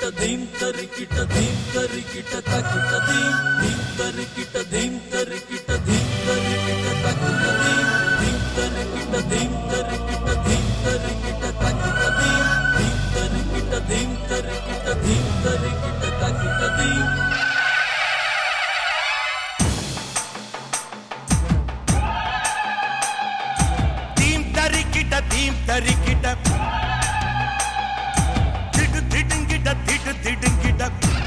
theme தரிக்கிட்ட தீம் தரிக்கிட்ட தக்கிட்ட தீம் தீம் தரிக்கிட்ட தீம் தரிக்கிட்ட தீம் தரிக்கிட்ட தக்கிட்ட தீம் தீம் தரிக்கிட்ட தீம் தரிக்கிட்ட தீம் தரிக்கிட்ட தக்கிட்ட தீம் தீம் தரிக்கிட்ட தீம் தரிக்கிட்ட தீம் தரிக்கிட்ட தக்கிட்ட தீம் தீம் தரிக்கிட்ட தீம் தரிக்கிட்ட திடு திடுங்கிட்ட திடு திடுங்கிட்ட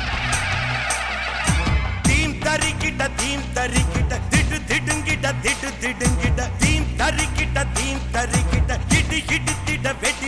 தீம் தரிக்கிட்ட தீம் தரிக்கிட்ட திடு திடுங்கிட்ட திடு திடுங்கிட்ட தீம் தரிக்கிட்ட தீம் தரிக்கிட்ட இடி இடித்திட வெடி